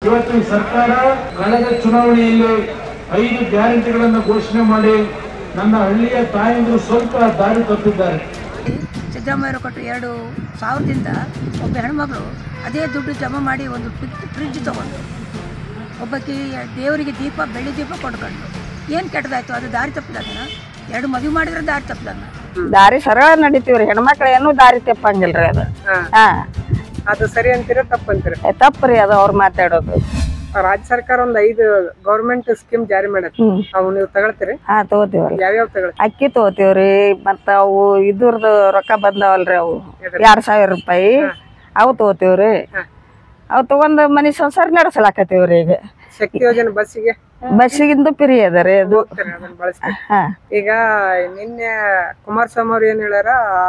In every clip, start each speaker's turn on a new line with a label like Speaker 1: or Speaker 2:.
Speaker 1: ಇವತ್ತು ಈ ಸರ್ಕಾರ ಕಳೆದ ಚುನಾವಣೆಯಲ್ಲಿ ಐದು ಗ್ಯಾರಂಟಿಗಳನ್ನು ಘೋಷಣೆ ಮಾಡಿ ನನ್ನ ಹಳ್ಳಿಯ ತಾಯಂದಿರು ಸ್ವಲ್ಪ ದಾರಿ ತಪ್ಪಿದ್ದಾರೆ
Speaker 2: ಸಿದ್ದರಾಮಯ್ಯರು ಕೊಟ್ಟು ಎರಡು ಸಾವಿರದಿಂದ ಒಬ್ಬ ಹೆಣ್ಮಗಳು ಅದೇ ದುಡ್ಡು ಜಮಾ ಮಾಡಿ ಒಂದು ಫ್ರಿಜ್ ತೊಗೊಂಡು ಒಬ್ಬಕ್ಕೆ ದೇವರಿಗೆ ದೀಪ ಬೆಳ್ಳಿ ದೀಪ ಕೊಡ್ಕೊಂಡು ಏನು ಕೆಟ್ಟದಾಯ್ತು ಅದು ದಾರಿ ತಪ್ಪಿದಂಗ ಎರಡು ಮದುವೆ ಮಾಡಿದ್ರೆ ದಾರಿ ತಪ್ಪಿದಂಗ
Speaker 3: ದಾರಿ ಸರಳ ನಡಿತೀವ್ರಿ ಹೆಣ್ಮಕ್ಳು ಏನು ದಾರಿ ತಪ್ಪಂಗಿಲ್ರಿ ಅದು ಹಾ
Speaker 4: ಅದು ಸರಿ ಅಂತೀರ ತಪ್ಪು ಅಂತೀರ
Speaker 3: ಏ, ತಪ್ಪ್ರಿ ಅದು ಅವ್ರು ಮಾತಾಡೋದು
Speaker 4: ರಾಜ್ಯ ಸರ್ಕಾರ ಒಂದ್ ಐದು ಗೌರ್ಮೆಂಟ್ ಸ್ಕೀಮ್ ಜಾರಿ ಮಾಡತ್ತೆ
Speaker 3: ಹ್ಮ್
Speaker 4: ಅವು ನೀವು ತಗೊಳ್ತೀರಿ
Speaker 3: ಹಾ ತಗೋತೀವಲ್ರಿ
Speaker 4: ಯಾವ್ಯಾವ ತಗೊಳ್ತೀರಿ
Speaker 3: ಅಕ್ಕಿ ತಗೋತೀವ್ರಿ ಮತ್ತ ಅವು ಇದ್ರದ್ದು ರೊಕ್ಕ ಬಂದಾವಲ್ರಿ ಅವು ಎರಡ್ ಸಾವಿರ ರೂಪಾಯಿ ಅವು ತಗೋತೀವ್ರಿ ಅವು ತಗೊಂಡ್ ಮನಿ ಸಂಸಾರ ನಡೆಸಲಾಕತ್ತೀವ್ರಿ ಈಗ
Speaker 4: ಶಕ್ತಿ ಯೋಜನೆ ಬಸ್ಸಿಗೆ
Speaker 3: ಬಸ್ಸಿಗಿಂದು ಪಿರಿ ಅದ ರೀ ಅದು
Speaker 4: ಹೋಗ್ತೀರಿ ಅದನ್ನ ಬಳಸ್ತೀರಿ
Speaker 3: ಹಾ
Speaker 4: ಈಗ ನಿನ್ನೆ ಕುಮಾರಸ್ವಾಮಿ ಅವ್ರು ಏನ್ ಹೇಳ್ಯಾರ ಆ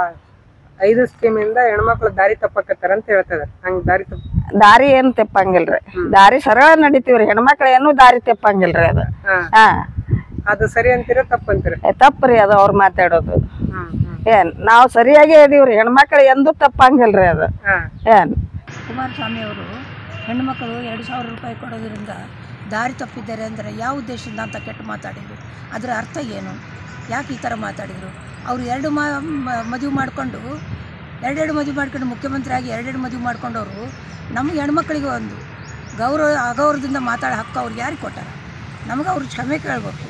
Speaker 4: ಐದು ಸ್ಕೀಮ್ ಇಂದ ಹೆಣ್ಮಕ್ಳು ದಾರಿ ತಪ್ಪಕತ್ತಾರ ಅಂತ ಹೇಳ್ತಾರೆ ಹಂಗ್ ದಾರಿ ತಪ್ಪ
Speaker 3: ದಾರಿ ಏನ್ ತೆಪ್ಪಂಗಿಲ್ರಿ ದಾರಿ ಸರಳ ನಡಿತೀವ್ರಿ ಹೆಣ್ಮಕ್ಳು ಏನು ದಾರಿ ತೆಪ್ಪಂಗಿಲ್ರಿ ಅದು
Speaker 4: ಹಾ
Speaker 3: ಹಾ
Speaker 4: ಅದು ಸರಿ ಅಂತೀರ ತಪ್ಪು ಅಂತೀರ
Speaker 3: ಏ, ತಪ್ಪ್ರಿ ಅದು ಅವ್ರು ಮಾತಾಡೋದು
Speaker 4: ಹ್ಮ್ ಹ್ಮ್
Speaker 3: ಏನ್ ನಾವು ಸರಿಯಾಗಿ ಇದೀವ್ರಿ ಹೆಣ್ಮಕ್ಳು ಎಂದೂ ತಪ್ಪಂಗಿಲ್ರಿ ಅದು
Speaker 4: ಹಾ
Speaker 3: ಏನ್
Speaker 2: ಕುಮಾರಸ್ವಾಮಿ ಅವರು ಹೆಣ್ಣುಮಕ್ಕಳು ಎರಡು ಸಾವಿರ ರೂಪಾಯಿ ಕೊಡೋದ್ರಿಂದ ದಾರಿ ತಪ್ಪಿದ್ದಾರೆ ಅಂದರೆ ಯಾವ ಉದ್ದೇಶದಿಂದ ಅಂತ ಕೆಟ್ಟು ಮಾತಾಡಿದರು ಅದರ ಅರ್ಥ ಏನು ಯಾಕೆ ಈ ಥರ ಮಾತಾಡಿದರು ಅವರು ಎರಡು ಮಾ ಮ- ಮದುವೆ ಮಾಡಿಕೊಂಡು ಎರಡೆರಡು ಮದುವೆ ಮಾಡ್ಕೊಂಡು ಮುಖ್ಯಮಂತ್ರಿ ಆಗಿ ಎರಡೆರಡು ಮದುವೆ ಮಾಡ್ಕೊಂಡವರು ನಮಗೆ ಹೆಣ್ಮಕ್ಳಿಗೆ ಒಂದು ಗೌರವ ಅಗೌರವದಿಂದ ಮಾತಾಡೋ ಹಕ್ಕು ಅವ್ರಿಗೆ ಯಾರಿಗೆ ಕೊಟ್ಟಾರ ನಮಗೆ ಅವ್ರು ಕ್ಷಮೆ ಕೇಳಬೇಕು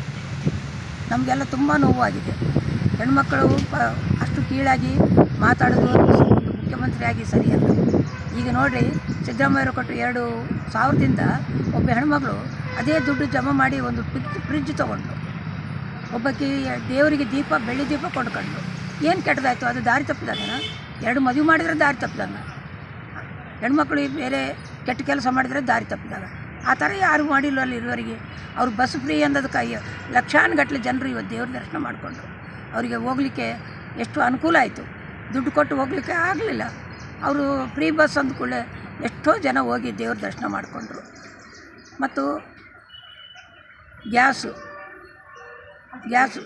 Speaker 2: ನಮಗೆಲ್ಲ ತುಂಬ ನೋವಾಗಿದೆ ಹೆಣ್ಮಕ್ಕಳು ಪ ಅಷ್ಟು ಕೀಳಾಗಿ ಮಾತಾಡೋದು ಒಂದು ಮುಖ್ಯಮಂತ್ರಿಯಾಗಿ ಸರಿಯಲ್ಲ ಈಗ ನೋಡಿರಿ ಸಿದ್ದರಾಮಯ್ಯರು ಕೊಟ್ಟು ಎರಡು ಸಾವಿರದಿಂದ ಒಬ್ಬ ಹೆಣ್ಮಗಳು ಅದೇ ದುಡ್ಡು ಜಮಾ ಮಾಡಿ ಒಂದು ಫ್ರಿಜ್ ತೊಗೊಂಡು ಒಬ್ಬಕ್ಕೆ ದೇವರಿಗೆ ದೀಪ ಬೆಳ್ಳಿ ದೀಪ ಕೊಡ್ಕೊಂಡು ಏನು ಕೆಟ್ಟದಾಯ್ತು ಅದು ದಾರಿ ತಪ್ಪಿದಂಗನ ಎರಡು ಮದುವೆ ಮಾಡಿದ್ರೆ ದಾರಿ ತಪ್ಪಿದಂಗ ಹೆಣ್ಮಕ್ಳು ಬೇರೆ ಕೆಟ್ಟ ಕೆಲಸ ಮಾಡಿದರೆ ದಾರಿ ತಪ್ಪಿದಾಗ ಆ ಥರ ಯಾರು ಮಾಡಿಲ್ಲ ಅಲ್ಲಿ ಇರುವವರೆಗೆ ಅವ್ರು ಬಸ್ ಫ್ರೀ ಅಂದದಕ್ಕೆ ಅಯ್ಯೋ ಲಕ್ಷಾನುಗಟ್ಟಲೆ ಜನರು ಇವತ್ತು ದೇವ್ರ ದರ್ಶನ ಮಾಡಿಕೊಂಡ್ರು ಅವರಿಗೆ ಹೋಗಲಿಕ್ಕೆ ಎಷ್ಟು ಅನುಕೂಲ ಆಯಿತು ದುಡ್ಡು ಕೊಟ್ಟು ಹೋಗಲಿಕ್ಕೆ ಆಗಲಿಲ್ಲ ಅವರು ಫ್ರೀ ಬಸ್ ಅಂದ ಕೂಡಲೇ ಎಷ್ಟೋ ಜನ ಹೋಗಿ ದೇವ್ರ ದರ್ಶನ ಮಾಡಿಕೊಂಡ್ರು ಮತ್ತು ಗ್ಯಾಸು ಗ್ಯಾಸು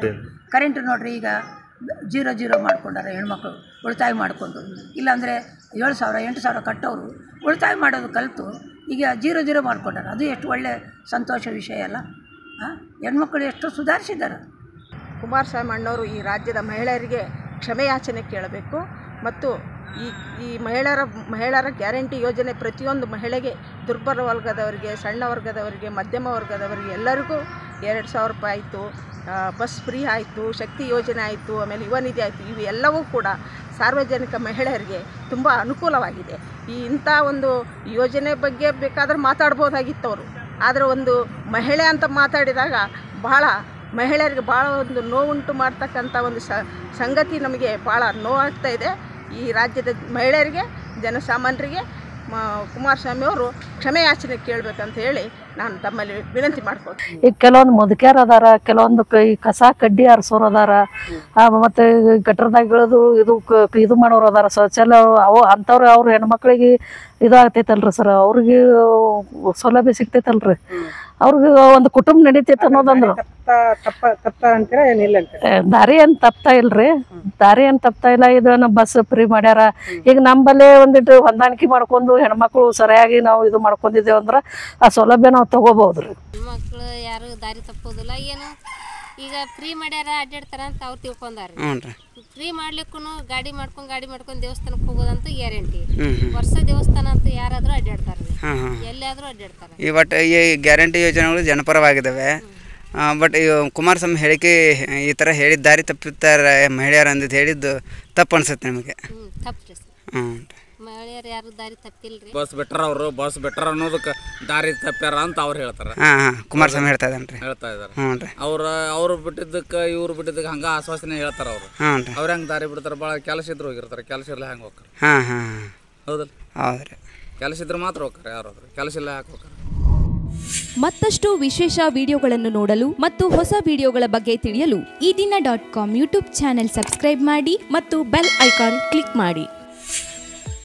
Speaker 2: ಕರೆಂಟ್ ನೋಡ್ರಿ ಈಗ ಜೀರೋ ಜೀರೋ ಮಾಡ್ಕೊಂಡಾರೆ ಹೆಣ್ಮಕ್ಳು ಉಳಿತಾಯ ಮಾಡಿಕೊಂಡು ಇಲ್ಲಾಂದರೆ ಏಳು ಸಾವಿರ ಎಂಟು ಸಾವಿರ ಕಟ್ಟೋರು ಉಳಿತಾಯ ಮಾಡೋದು ಕಲಿತು ಈಗ ಜೀರೋ ಜೀರೋ ಮಾಡ್ಕೊಂಡಾರೆ ಅದು ಎಷ್ಟು ಒಳ್ಳೆ ಸಂತೋಷ ವಿಷಯ ಅಲ್ಲ ಹಾಂ ಹೆಣ್ಮಕ್ಳು ಎಷ್ಟು ಸುಧಾರಿಸಿದ್ದಾರೆ
Speaker 5: ಕುಮಾರಸ್ವಾಮಿ ಅಣ್ಣವರು ಈ ರಾಜ್ಯದ ಮಹಿಳೆಯರಿಗೆ ಕ್ಷಮೆಯಾಚನೆ ಕೇಳಬೇಕು ಮತ್ತು ಈ ಈ ಮಹಿಳೆಯರ ಮಹಿಳೆಯರ ಗ್ಯಾರಂಟಿ ಯೋಜನೆ ಪ್ರತಿಯೊಂದು ಮಹಿಳೆಗೆ ದುರ್ಬಲ ವರ್ಗದವರಿಗೆ ಸಣ್ಣ ವರ್ಗದವರಿಗೆ ಮಧ್ಯಮ ವರ್ಗದವರಿಗೆ ಎಲ್ಲರಿಗೂ ಎರಡು ಸಾವಿರ ರೂಪಾಯಿ ಆಯಿತು ಬಸ್ ಫ್ರೀ ಆಯಿತು ಶಕ್ತಿ ಯೋಜನೆ ಆಯಿತು ಆಮೇಲೆ ಯುವ ನಿಧಿ ಆಯಿತು ಇವು ಎಲ್ಲವೂ ಕೂಡ ಸಾರ್ವಜನಿಕ ಮಹಿಳೆಯರಿಗೆ ತುಂಬ ಅನುಕೂಲವಾಗಿದೆ ಈ ಇಂಥ ಒಂದು ಯೋಜನೆ ಬಗ್ಗೆ ಬೇಕಾದ್ರೆ ಮಾತಾಡ್ಬೋದಾಗಿತ್ತು ಅವರು ಆದರೆ ಒಂದು ಮಹಿಳೆ ಅಂತ ಮಾತಾಡಿದಾಗ ಬಹಳ ಮಹಿಳೆಯರಿಗೆ ಭಾಳ ಒಂದು ನೋವುಂಟು ಮಾಡ್ತಕ್ಕಂಥ ಒಂದು ಸ ಸಂಗತಿ ನಮಗೆ ಭಾಳ ನೋವಾಗ್ತಾ ಇದೆ ಈ ರಾಜ್ಯದ ಮಹಿಳೆಯರಿಗೆ ಜನಸಾಮಾನ್ಯರಿಗೆ ಮ ಕುಮಾರಸ್ವಾಮಿ ಅವರು ಕ್ಷಮೆಯಾಚನೆ ಕೇಳಬೇಕಂತ ಹೇಳಿ ನಾನು ತಮ್ಮಲ್ಲಿ ವಿನಂತಿ ಮಾಡ್ಕೊಳ್ತೀನಿ
Speaker 6: ಈಗ ಕೆಲವೊಂದು ಮುದುಕ್ಯಾರ ಅದಾರ ಕೆಲವೊಂದು ಕ- ಈ ಕಸ ಕಡ್ಡಿ ಆರಿಸೋರು ಅದಾರ ಆ, ಮತ್ತೆ ಗಟ್ರದಾಗ ಇಳಿದು ಇದು ಕ- ಇದು ಮಾಡೋರು ಅದಾರ ಶೌಚಾಲಯ ಅವು ಅಂಥವ್ರು ಅವ್ರ ಹೆಣ್ಮಕ್ಳಿಗೆ ಇದು ಆಗ್ತೈತಲ್ರಿ ಸರ್ ಅವ್ರಿಗೆ ಸೌಲಭ್ಯ ಸಿಗ್ತೈತಲ್ರಿ ಅವ್ರಿಗೆ ಒಂದು ಕುಟುಂಬ ನಡೀತೈತೆ ಅನ್ನೋದಂದ್ರು
Speaker 4: ತಪ್ಪ ತಪ್ಪ ತಪ್ಪ ಅಂತೀರ ಏನಿಲ್ಲ ಅಂತೀರ
Speaker 6: ಏ, ದಾರಿ ಏನ್ ತಪ್ತಾ ಇಲ್ರಿ ದಾರಿ ಏನ್ ತಪ್ತಾ ಇಲ್ಲ ಇದನ್ನ ಬಸ್ ಫ್ರೀ ಮಾಡ್ಯಾರ ಈಗ ನಮ್ಮಲ್ಲೇ ಒಂದಿಟ್ಟು ಹೊಂದಾಣಿಕೆ ಮಾಡ್ಕೊಂಡು ಹೆಣ್ಮಕ್ಳು ಸರಿಯಾಗಿ ನಾವು ಇದು ಮಾಡ್ಕೊಂಡಿದ್ದೇವೆ ಅಂದ್ರ ಆ ಸೌಲಭ್ಯ ನಾವು ತಗೋಬಹುದ್ರಿ
Speaker 7: ಮಕ್ಕಳು ಯಾರು ದಾರಿ ತಪ್ಪೋದಿಲ್ಲ ಏನು ಈಗ ಫ್ರೀ ಮಾಡ್ಯಾರ ಅಡ್ಡಾಡ್ತಾರ ಅಂತ ಅವ್ರು ತಿಳ್ಕೊಂಡಾರ
Speaker 8: ಹ್ಞೂ ರೀ
Speaker 7: ಫ್ರೀ ಮಾಡ್ಲಿಕ್ಕೂ ಗಾಡಿ ಮಾಡ್ಕೊಂಡು ಗಾಡಿ ಮಾಡ್ಕೊಂಡು ದೇವಸ್ಥಾನಕ್ಕೆ ಹೋಗೋದಂತೂ ಗ್ಯಾರಂಟಿ
Speaker 8: ಹ್ಞೂ ಹ್ಞೂ
Speaker 7: ವರ್ಷ ದೇವಸ್ಥಾನ ಅಂತೂ ಯಾರಾದರೂ ಅಡ್ಡಾಡ್ತಾರೆ
Speaker 8: ಹಾಂ ಹಾಂ
Speaker 7: ಎಲ್ಲಿಯಾದರೂ ಅಡ್ಡಾಡ್ತಾರೆ
Speaker 8: ಈ ಬಟ್ ಈ ಗ್ಯಾರಂಟಿ ಯೋಜನೆಗಳು ಜನಪರವಾಗಿದ್ದಾವೆ ಬಟ್ ಈ ಕುಮಾರಸ್ವಾಮಿ ಹೇಳಿಕೆ ಈ ಥರ ಹೇಳಿದ ದಾರಿ ತಪ್ಪುತ್ತಾರೆ ಮಹಿಳೆಯರು ಅಂದಿದ್ದು ಹೇಳಿದ್ದು ತಪ್ಪು ಅನ್ಸುತ್ತೆ ನಿಮಗೆ
Speaker 7: ಹ್ಞೂ ತಪ್ಪು ಸರ್
Speaker 8: ಹ್ಞೂ
Speaker 7: ಮಹಿಳೆಯರು ಯಾರು ದಾರಿ ತಪ್ಪಿಲ್ರಿ
Speaker 9: ಬಸ್ ಬೆಟರ್ ಅವರು ಬಸ್ ಬೆಟರ್ ಅನ್ನೋದಕ್ಕೆ ದಾರಿ ತಪ್ಪ್ಯಾರ ಅಂತ ಅವ್ರು ಹೇಳ್ತಾರೆ
Speaker 8: ಹಾಂ ಹಾಂ ಕುಮಾರಸ್ವಾಮಿ ಹೇಳ್ತಾ ಇದ್ದಾನೆ ರೀ
Speaker 9: ಹೇಳ್ತಾ ಇದಾರೆ
Speaker 8: ಹ್ಞೂ ರೀ
Speaker 9: ಅವ್ರ ಅವ್ರು ಬಿಟ್ಟಿದ್ದಕ್ಕೆ ಇವ್ರು ಬಿಟ್ಟಿದ್ದಕ್ಕೆ ಹಂಗ ಆಶ್ವಾಸನೆ ಹೇಳ್ತಾರ ಅವ್ರು
Speaker 8: ಹ್ಞೂ ರೀ
Speaker 9: ಅವ್ರ ಹೆಂಗೆ ದಾರಿ ಬಿಡ್ತಾರೆ ಭಾಳ ಕೆಲಸ ಇದ್ರು ಹೋಗಿರ್ತಾರೆ ಕೆಲಸ ಇಲ್ಲ ಹೆಂಗೆ ಹೋಗ್ತಾರೆ
Speaker 8: ಹಾಂ ಹಾಂ ಹಾಂ
Speaker 9: ಹೌದಲ್ಲ
Speaker 8: ಹೌದು ರೀ
Speaker 9: ಕೆಲಸ ಇದ್ರೆ ಮಾತ್ರ ಹೋಗ್ತಾರೆ ಯಾರಾದ್ರು ಕೆಲಸ ಇಲ್ಲ ಯಾಕೆ ಹೋಗ್ತಾರೆ
Speaker 10: ಮತ್ತಷ್ಟು ವಿಶೇಷ ವಿಡಿಯೋಗಳನ್ನು ನೋಡಲು ಮತ್ತು ಹೊಸ ವಿಡಿಯೋಗಳ ಬಗ್ಗೆ ತಿಳಿಯಲು Ee Dina dot com YouTube channel subscribe ಮಾಡಿ ಮತ್ತು ಬೆಲ್ ಐಕಾನ್ ಕ್ಲಿಕ್ ಮಾಡಿ